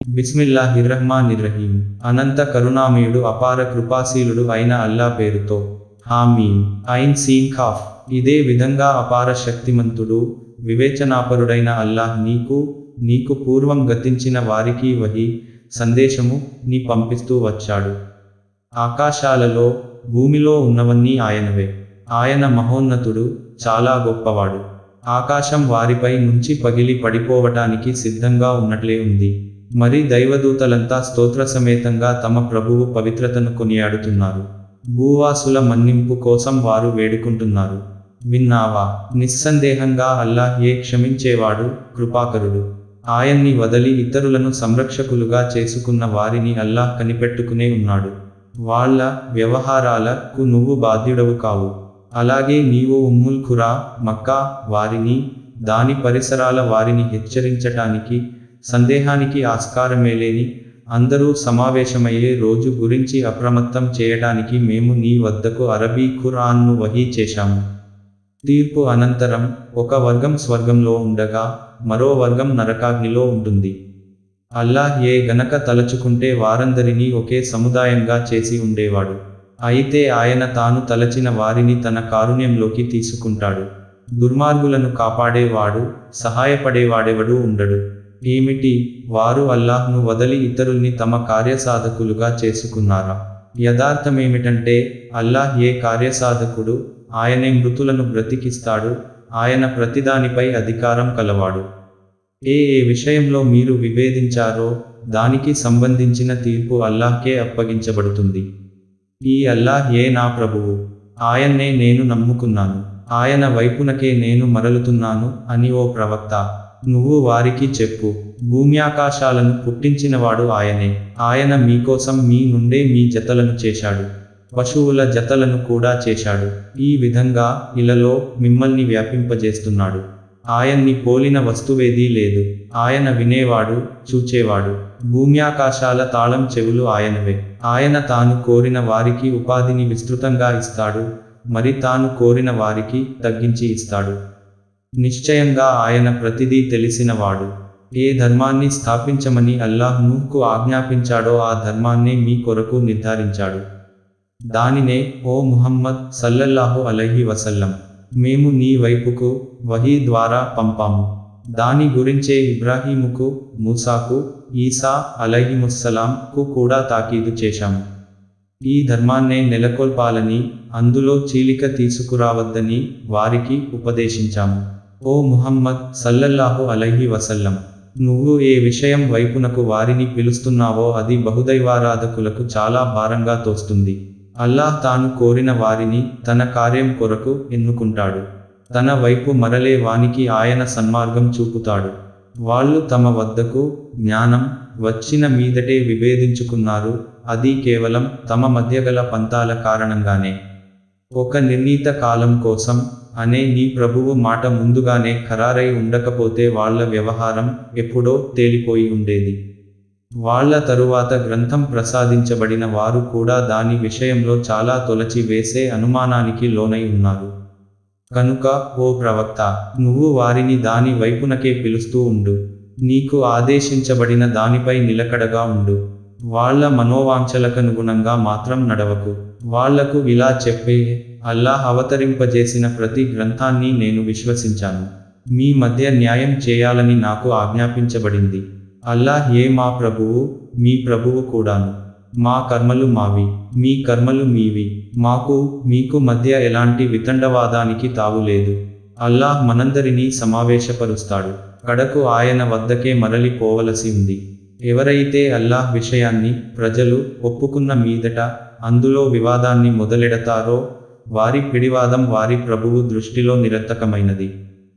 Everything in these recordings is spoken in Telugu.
బిస్మిల్లాహిర్రహ్మానిర్రహీం అనంత కరుణామయుడు అపార కృపాశీలుడు అయిన అల్లా పేరుతో హామీం ఐన్ సీన్ ఖాఫ్ ఇదే విధంగా అపార శక్తిమంతుడు వివేచనాపరుడైన అల్లాహ్ నీకు నీకు పూర్వం గతించిన వారికి వహి సందేశము ని పంపిస్తూ వచ్చాడు ఆకాశాలలో భూమిలో ఉన్నవన్నీ ఆయనవే ఆయన మహోన్నతుడు చాలా గొప్పవాడు ఆకాశం వారిపై నుంచి పగిలి పడిపోవటానికి సిద్ధంగా ఉన్నట్లే ఉంది మరి దైవదూతలంతా స్తోత్ర సమేతంగా తమ ప్రభువు పవిత్రతను కొనియాడుతున్నారు భూవాసుల మన్నింపు కోసం వారు వేడుకుంటున్నారు విన్నావా నిస్సందేహంగా అల్లాహ్ ఏ క్షమించేవాడు కృపాకరుడు ఆయన్ని వదలి ఇతరులను సంరక్షకులుగా చేసుకున్న వారిని అల్లాహ్ కనిపెట్టుకునే ఉన్నాడు వాళ్ళ వ్యవహారాలకు నువ్వు బాధ్యుడవు కావు అలాగే నీవు ఉమ్ముల్ ఖురా మక్కా వారిని దాని పరిసరాల వారిని హెచ్చరించటానికి సందేహానికి ఆస్కారమేలేని అందరూ సమావేశమయ్యే రోజు గురించి అప్రమత్తం చేయటానికి మేము నీ వద్దకు అరబీ ఖురాన్ను వహీ చేశాము తీర్పు అనంతరం ఒక వర్గం స్వర్గంలో ఉండగా మరో వర్గం నరకాగ్నిలో ఉంటుంది అల్లాహ్ ఏ గనక తలచుకుంటే వారందరినీ ఒకే సముదాయంగా చేసి ఉండేవాడు అయితే ఆయన తాను తలచిన వారిని తన కారుణ్యంలోకి తీసుకుంటాడు దుర్మార్గులను కాపాడేవాడు సహాయపడేవాడెవడూ ఉండడు ఏమిటి వారు అల్లాహ్ను వదలి ఇతరుల్ని తమ కార్యసాధకులుగా చేసుకున్నారా యథార్థమేమిటంటే అల్లాహ్ ఏ కార్యసాధకుడు ఆయనే మృతులను బ్రతికిస్తాడు ఆయన ప్రతిదానిపై అధికారం కలవాడు ఏ ఏ విషయంలో మీరు విభేదించారో దానికి సంబంధించిన తీర్పు అల్లాహ్కే అప్పగించబడుతుంది ఈ అల్లాహ్ ఏ నా ప్రభువు ఆయన్నే నేను నమ్ముకున్నాను ఆయన వైపునకే నేను మరలుతున్నాను అని ఓ ప్రవక్త నువ్వు వారికి చెప్పు భూమ్యాకాశాలను పుట్టించినవాడు ఆయనే ఆయన మీకోసం మీ నుండే మీ జతలను చేశాడు పశువుల జతలను కూడా చేశాడు ఈ విధంగా ఇలలో మిమ్మల్ని వ్యాపింపజేస్తున్నాడు ఆయన్ని పోలిన వస్తువేదీ లేదు ఆయన వినేవాడు చూచేవాడు భూమ్యాకాశాల తాళం చెవులు ఆయనవే ఆయన తాను కోరిన వారికి ఉపాధిని విస్తృతంగా ఇస్తాడు మరి తాను కోరిన వారికి తగ్గించి ఇస్తాడు నిశ్చయంగా ఆయన ప్రతిదీ తెలిసినవాడు ఏ ధర్మాన్ని స్థాపించమని అల్లాహ్ నూహ్కు ఆజ్ఞాపించాడో ఆ ధర్మాన్నే మీ కొరకు నిర్ధారించాడు దానినే ఓ ముహమ్మద్ సల్లల్లాహు అలైహి వసల్లం మేము నీ వైపుకు వహీ ద్వారా పంపాము దాని గురించే ఇబ్రాహీముకు మూసాకు ఈసా అలైహిముస్సలాంకు కూడా తాకీదు చేశాము ఈ ధర్మాన్నే నెలకొల్పాలని అందులో చీలిక తీసుకురావద్దని వారికి ఉపదేశించాము ఓ ముహమ్మద్ సల్లల్లాహు అలైహి వసల్లం నువ్వు ఏ విషయం వైపునకు వారిని పిలుస్తున్నావో అది బహుదైవారాధకులకు చాలా భారంగా తోస్తుంది అల్లాహ్ తాను కోరిన వారిని తన కార్యం కొరకు ఎన్నుకుంటాడు తన వైపు మరలే వానికి ఆయన సన్మార్గం చూపుతాడు వాళ్ళు తమ వద్దకు జ్ఞానం వచ్చిన మీదటే విభేదించుకున్నారు అది కేవలం తమ మధ్యగల పంతాల కారణంగానే ఒక నిర్ణీత కాలం కోసం అనే నీ ప్రభువు మాట ముందుగానే ఖరారై ఉండకపోతే వాళ్ళ వ్యవహారం ఎప్పుడో తేలిపోయి ఉండేది వాళ్ళ తరువాత గ్రంథం ప్రసాదించబడిన వారు కూడా దాని విషయంలో చాలా తొలచి వేసే అనుమానానికి లోనై ఉన్నారు కనుక ఓ ప్రవక్త నువ్వు వారిని దాని వైపునకే పిలుస్తూ ఉండు నీకు ఆదేశించబడిన దానిపై నిలకడగా ఉండు వాళ్ళ మనోవాంఛలకనుగుణంగా మాత్రం నడవకు వాళ్లకు ఇలా చెప్పే అల్లాహ్ అవతరింపజేసిన ప్రతి గ్రంథాన్ని నేను విశ్వసించాను మీ మధ్య న్యాయం చేయాలని నాకు ఆజ్ఞాపించబడింది అల్లాహ్ ఏ మా ప్రభువు మీ ప్రభువు కూడాను మా కర్మలు మావి మీ కర్మలు మీవి మాకు మీకు మధ్య ఎలాంటి వితండవాదానికి తావులేదు అల్లాహ్ మనందరినీ సమావేశపరుస్తాడు కడకు ఆయన వద్దకే మరలి పోవలసి ఉంది ఎవరైతే అల్లాహ్ విషయాన్ని ప్రజలు ఒప్పుకున్న మీదట అందులో వివాదాన్ని మొదలెడతారో వారి పిడివాదం వారి ప్రభువు దృష్టిలో నిరర్థకమైనది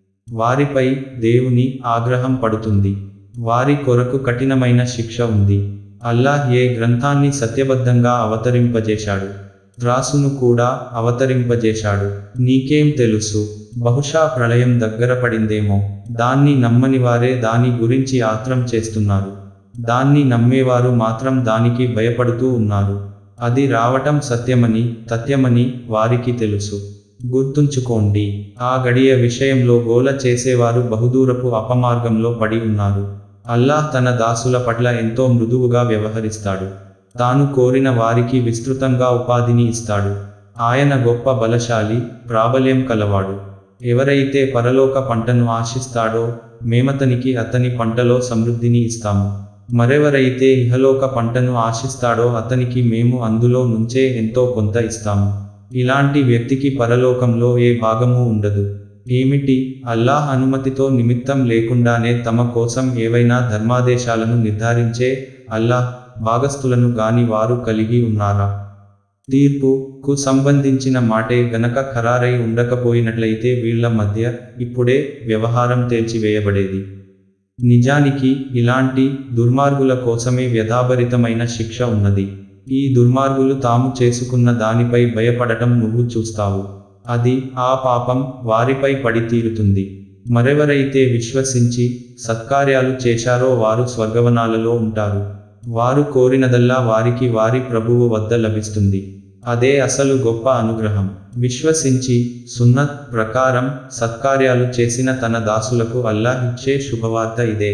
వారిపై దేవుని ఆగ్రహం పడుతుంది వారి కొరకు కఠినమైన శిక్ష ఉంది అల్లాహ్ ఏ గ్రంథాన్ని సత్యబద్ధంగా అవతరింపజేశాడు త్రాసును కూడా అవతరింపజేశాడు నీకేం తెలుసు బహుశా ప్రళయం దగ్గర పడిందేమో దాన్ని నమ్మని వారే దాని గురించి ఆత్రం చేస్తున్నారు దాన్ని నమ్మేవారు మాత్రం దానికి భయపడుతూ ఉన్నారు అది రావటం సత్యమని తథ్యమని వారికి తెలుసు గుర్తుంచుకోండి ఆ గడియ విషయంలో గోల చేసేవారు బహుదూరపు అపమార్గంలో పడి ఉన్నారు అల్లాహ్ తన దాసుల పట్ల ఎంతో మృదువుగా వ్యవహరిస్తాడు తాను కోరిన వారికి విస్తృతంగా ఉపాధిని ఇస్తాడు ఆయన గొప్ప బలశాలి ప్రాబల్యం కలవాడు ఎవరైతే పరలోక పంటను ఆశిస్తాడో మేమతనికి అతని పంటలో సమృద్ధిని ఇస్తాము మరెవరైతే ఇహలోక పంటను ఆశిస్తాడో అతనికి మేము అందులో నుంచే ఎంతో కొంత ఇస్తాము ఇలాంటి వ్యక్తికి పరలోకంలో ఏ భాగము ఉండదు ఏమిటి అల్లాహ్ అనుమతితో నిమిత్తం లేకుండానే తమ కోసం ఏవైనా ధర్మాదేశాలను నిర్ధారించే అల్లాహ్ భాగస్థులను గాని వారు కలిగి ఉన్నారా తీర్పు కు సంబంధించిన మాటే గనక ఖరారై ఉండకపోయినట్లయితే వీళ్ల మధ్య ఇప్పుడే వ్యవహారం తేల్చివేయబడేది నిజానికి ఇలాంటి దుర్మార్గుల కోసమే వ్యధాభరితమైన శిక్ష ఉన్నది ఈ దుర్మార్గులు తాము చేసుకున్న దానిపై భయపడటం నువ్వు చూస్తావు అది ఆ పాపం వారిపై పడి తీరుతుంది మరెవరైతే విశ్వసించి సత్కార్యాలు చేశారో వారు స్వర్గవనాలలో ఉంటారు వారు కోరినదల్లా వారికి వారి ప్రభువు వద్ద లభిస్తుంది అదే అసలు గొప్ప అనుగ్రహం విశ్వసించి సున్నత్ ప్రకారం సత్కార్యాలు చేసిన తన దాసులకు అల్లాహ్ ఇచ్చే శుభవార్త ఇదే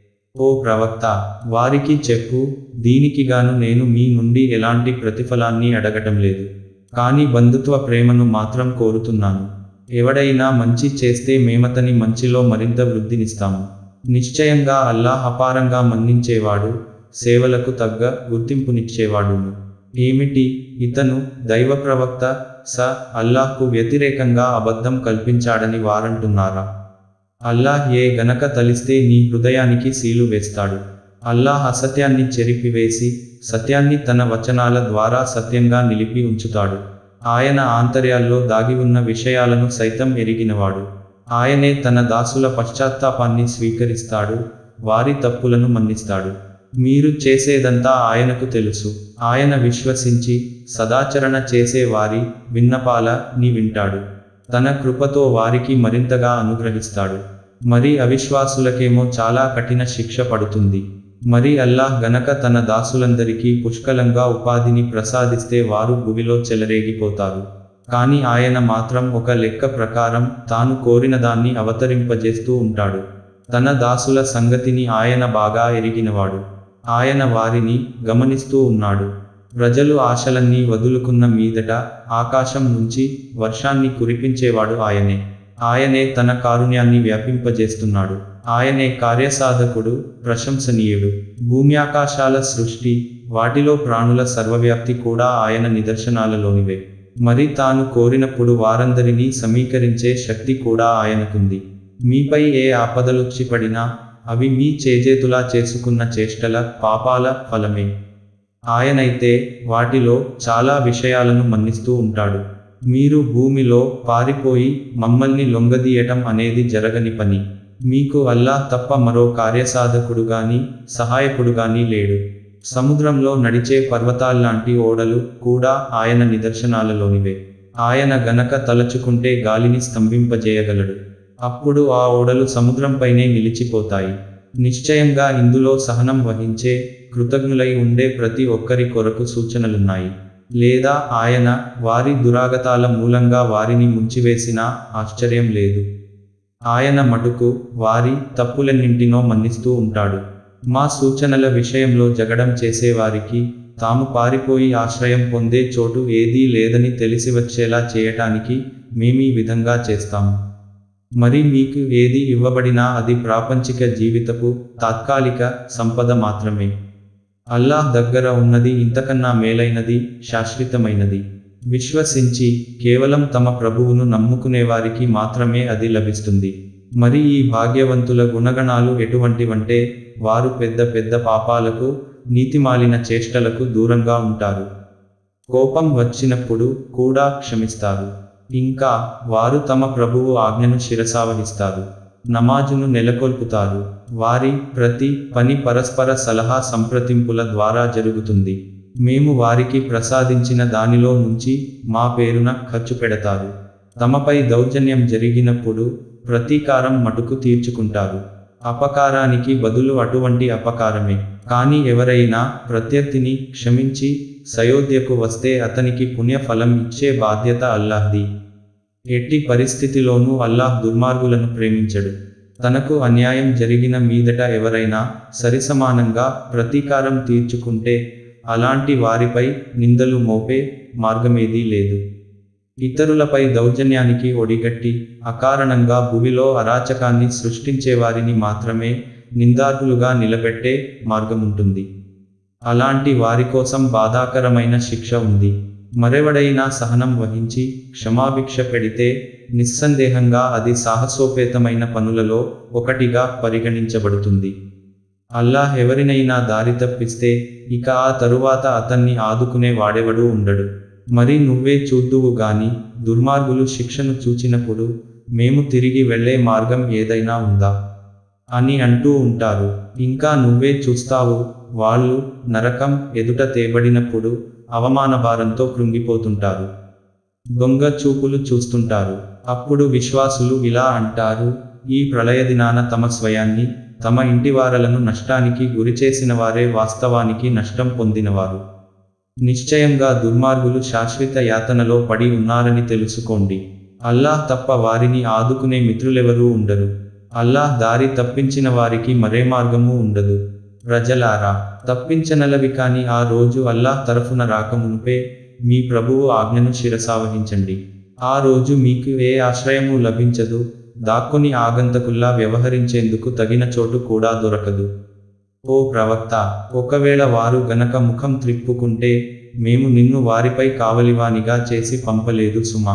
ఓ ప్రవక్త వారికి చెప్పు దీనికిగాను నేను మీ నుండి ఎలాంటి ప్రతిఫలాన్ని అడగటం లేదు కానీ బంధుత్వ ప్రేమను మాత్రం కోరుతున్నాను ఎవడైనా మంచి చేస్తే మేమతని మంచిలో మరింత వృద్ధినిస్తాము నిశ్చయంగా అల్లాహ్ అపారంగా మన్నించేవాడు సేవలకు తగ్గ గుర్తింపునిచ్చేవాడును ఏమిటి ఇతను దైవ ప్రవక్త స అల్లాహ్కు వ్యతిరేకంగా అబద్ధం కల్పించాడని వారంటున్నారా అల్లాహ్ ఏ గనక తలిస్తే నీ హృదయానికి సీలు వేస్తాడు అల్లాహ్ అసత్యాన్ని చెరిపివేసి సత్యాన్ని తన వచనాల ద్వారా సత్యంగా నిలిపి ఉంచుతాడు ఆయన ఆంతర్యాల్లో దాగి ఉన్న విషయాలను సైతం ఎరిగినవాడు ఆయనే తన దాసుల పశ్చాత్తాపాన్ని స్వీకరిస్తాడు వారి తప్పులను మన్నిస్తాడు మీరు చేసేదంతా ఆయనకు తెలుసు ఆయన విశ్వసించి సదాచరణ చేసే వారి విన్నపాల ని వింటాడు తన కృపతో వారికి మరింతగా అనుగ్రహిస్తాడు మరి అవిశ్వాసులకేమో చాలా కఠిన శిక్ష పడుతుంది మరి అల్లాహ్ గనక తన దాసులందరికీ పుష్కలంగా ఉపాధిని ప్రసాదిస్తే వారు భువిలో చెలరేగిపోతారు కానీ ఆయన మాత్రం ఒక లెక్క ప్రకారం తాను కోరిన దాన్ని అవతరింపజేస్తూ ఉంటాడు తన దాసుల సంగతిని ఆయన బాగా ఎరిగినవాడు ఆయన వారిని గమనిస్తూ ఉన్నాడు ప్రజలు ఆశలన్నీ వదులుకున్న మీదట ఆకాశం నుంచి వర్షాన్ని కురిపించేవాడు ఆయనే ఆయనే తన కారుణ్యాన్ని వ్యాపింపజేస్తున్నాడు ఆయనే కార్యసాధకుడు ప్రశంసనీయుడు భూమి ఆకాశాల సృష్టి వాటిలో ప్రాణుల సర్వవ్యాప్తి కూడా ఆయన నిదర్శనాలలోనివే మరి తాను కోరినప్పుడు వారందరినీ సమీకరించే శక్తి కూడా ఆయనకుంది మీపై ఏ ఆపదలొచ్చి పడినా అవి మీ చేజేతులా చేసుకున్న చేష్టల పాపాల ఫలమే ఆయనైతే వాటిలో చాలా విషయాలను మన్నిస్తూ ఉంటాడు మీరు భూమిలో పారిపోయి మమ్మల్ని లొంగదీయటం అనేది జరగని పని మీకు అల్లాహ్ తప్ప మరో కార్యసాధకుడు గాని సహాయకుడు గాని లేడు సముద్రంలో నడిచే పర్వతాల్లాంటి ఓడలు కూడా ఆయన నిదర్శనాలలోనివే ఆయన గనక తలచుకుంటే గాలిని స్తంభింపజేయగలడు అప్పుడు ఆ ఓడలు సముద్రంపైనే నిలిచిపోతాయి నిశ్చయంగా ఇందులో సహనం వహించే కృతజ్ఞులై ఉండే ప్రతి ఒక్కరి కొరకు సూచనలున్నాయి లేదా ఆయన వారి దురాగతాల మూలంగా వారిని ముంచివేసినా ఆశ్చర్యం లేదు ఆయన మటుకు వారి తప్పులన్నింటినో మన్నిస్తూ ఉంటాడు మా సూచనల విషయంలో జగడం చేసేవారికి తాము పారిపోయి ఆశ్రయం పొందే చోటు ఏదీ లేదని తెలిసి వచ్చేలా చేయటానికి మేమీ విధంగా చేస్తాము మరి మీకు ఏది ఇవ్వబడినా అది ప్రాపంచిక జీవితపు తాత్కాలిక సంపద మాత్రమే అల్లాహ్ దగ్గర ఉన్నది ఇంతకన్నా మేలైనది శాశ్వతమైనది విశ్వసించి కేవలం తమ ప్రభువును నమ్ముకునేవారికి మాత్రమే అది లభిస్తుంది మరి ఈ భాగ్యవంతుల గుణగణాలు ఎటువంటివంటే వారు పెద్ద పెద్ద పాపాలకు నీతిమాలిన చేష్టలకు దూరంగా ఉంటారు కోపం వచ్చినప్పుడు కూడా క్షమిస్తారు ఇంకా వారు తమ ప్రభువు ఆజ్ఞను శిరసావహిస్తారు నమాజును నెలకొల్పుతారు వారి ప్రతి పని పరస్పర సలహా సంప్రదింపుల ద్వారా జరుగుతుంది మేము వారికి ప్రసాదించిన దానిలో నుంచి మా పేరున ఖర్చు పెడతారు తమపై దౌర్జన్యం జరిగినప్పుడు ప్రతీకారం మటుకు తీర్చుకుంటారు అపకారానికి బదులు అటువంటి అపకారమే కానీ ఎవరైనా ప్రత్యర్థిని క్షమించి సయోధ్యకు వస్తే అతనికి పుణ్యఫలం ఇచ్చే బాధ్యత అల్లాహ్ది ఎట్టి పరిస్థితిలోనూ అల్లాహ్ దుర్మార్గులను ప్రేమించడు తనకు అన్యాయం జరిగిన మీదట ఎవరైనా సరిసమానంగా ప్రతీకారం తీర్చుకుంటే అలాంటి వారిపై నిందలు మోపే మార్గమేదీ లేదు ఇతరులపై దౌర్జన్యానికి ఒడిగట్టి అకారణంగా భూమిలో అరాచకాన్ని సృష్టించేవారిని మాత్రమే నిందార్హులుగా నిలబెట్టే మార్గముంటుంది అలాంటి వారి కోసం బాధాకరమైన శిక్ష ఉంది మరెవడైనా సహనం వహించి క్షమాభిక్ష పెడితే నిస్సందేహంగా అది సాహసోపేతమైన పనులలో ఒకటిగా పరిగణించబడుతుంది అల్లాహ్ ఎవరినైనా దారి తప్పిస్తే ఇక ఆ తరువాత అతన్ని ఆదుకునే వాడెవడూ ఉండడు మరి నువ్వే చూద్దువు గాని దుర్మార్గులు శిక్షను చూచినప్పుడు మేము తిరిగి వెళ్ళే మార్గం ఏదైనా ఉందా అని అంటూ ఉంటారు ఇంకా నువ్వే చూస్తావు వాళ్ళు నరకం ఎదుట తేబడినప్పుడు అవమానభారంతో కృంగిపోతుంటారు దొంగ చూపులు చూస్తుంటారు అప్పుడు విశ్వాసులు ఇలా అంటారు ఈ ప్రళయదినాన తమ స్వయాన్ని తమ ఇంటివారలను నష్టానికి గురిచేసిన వారే వాస్తవానికి నష్టం పొందినవారు నిశ్చయంగా దుర్మార్గులు శాశ్వత యాతనలో పడి ఉన్నారని తెలుసుకోండి అల్లాహ్ తప్ప వారిని ఆదుకునే మిత్రులెవరూ ఉండరు అల్లాహ్ దారి తప్పించిన వారికి మరే మార్గము ఉండదు ప్రజలారా తప్పించనలవి కాని ఆ రోజు అల్లాహ్ తరఫున రాకమునుపే మీ ప్రభువు ఆజ్ఞను శిరసావహించండి ఆ రోజు మీకు ఏ ఆశ్రయము లభించదు దాక్కుని ఆగంతకుల్లా వ్యవహరించేందుకు తగిన చోటు కూడా దొరకదు ఓ ప్రవక్త ఒకవేళ వారు గనక ముఖం త్రిప్పుకుంటే మేము నిన్ను వారిపై కావలివానిగా చేసి పంపలేదు సుమా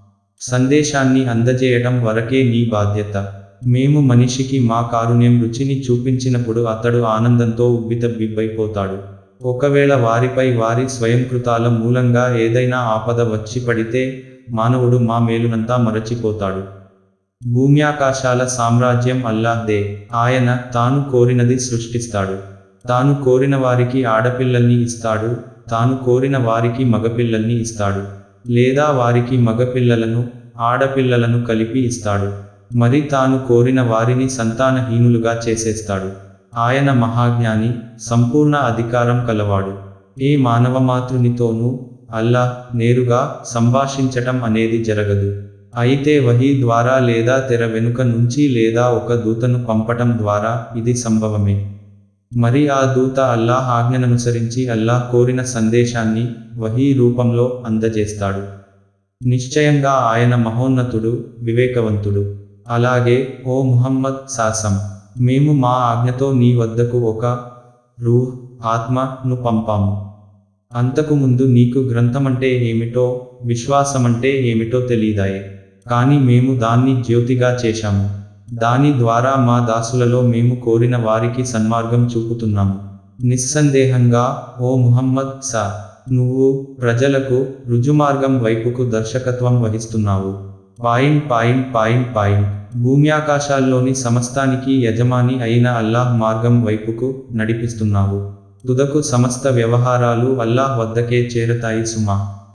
సందేశాన్ని అందజేయటం వరకే నీ బాధ్యత మేము మనిషికి మా కారుణ్యం రుచిని చూపించినప్పుడు అతడు ఆనందంతో ఉబ్బితబ్బిబ్బైపోతాడు ఒకవేళ వారిపై వారి స్వయంకృతాల మూలంగా ఏదైనా ఆపద వచ్చి పడితే మానవుడు మా మేలునంతా మరచిపోతాడు భూమ్యాకాశాల సామ్రాజ్యం అల్లాహ్దే ఆయన తాను కోరినది సృష్టిస్తాడు తాను కోరిన వారికి ఆడపిల్లల్ని ఇస్తాడు తాను కోరిన వారికి మగపిల్లల్ని ఇస్తాడు లేదా వారికి మగపిల్లలను ఆడపిల్లలను కలిపి ఇస్తాడు మరి తాను కోరిన వారిని సంతానహీనులుగా చేసేస్తాడు ఆయన మహాజ్ఞాని సంపూర్ణ అధికారం కలవాడు ఏ మానవమాతృనితోనూ అల్లాహ్ నేరుగా సంభాషించటం అనేది జరగదు అయితే వహీ ద్వారా లేదా తెర వెనుక నుంచి లేదా ఒక దూతను పంపటం ద్వారా ఇది సంభవమే మరి ఆ దూత అల్లాహ్ ఆజ్ఞననుసరించి అల్లాహ్ కోరిన సందేశాన్ని వహీ రూపంలో అందజేస్తాడు నిశ్చయంగా ఆయన మహోన్నతుడు వివేకవంతుడు అలాగే ఓ ముహమ్మద్ సాసం మేము మా ఆజ్ఞతో నీ వద్దకు ఒక రూహ్ ఆత్మను పంపాము అంతకుముందు నీకు గ్రంథమంటే ఏమిటో విశ్వాసమంటే ఏమిటో తెలియదాయే కానీ మేము దాన్ని జ్యోతిగా చేశాము దాని ద్వారా మా దాసులలో మేము కోరిన వారికి సన్మార్గం చూపుతున్నాము నిస్సందేహంగా ఓ ముహమ్మద్ సా నువ్వు ప్రజలకు రుజుమార్గం వైపుకు దర్శకత్వం వహిస్తున్నావు పాయింట్ పాయింట్ పాయింట్ పాయింట్ భూమ్యాకాశాల్లోని సమస్తానికి యజమాని అయిన అల్లాహ్ మార్గం వైపుకు నడిపిస్తున్నావు తుదకు సమస్త వ్యవహారాలు అల్లాహ్ వద్దకే చేరతాయి సుమా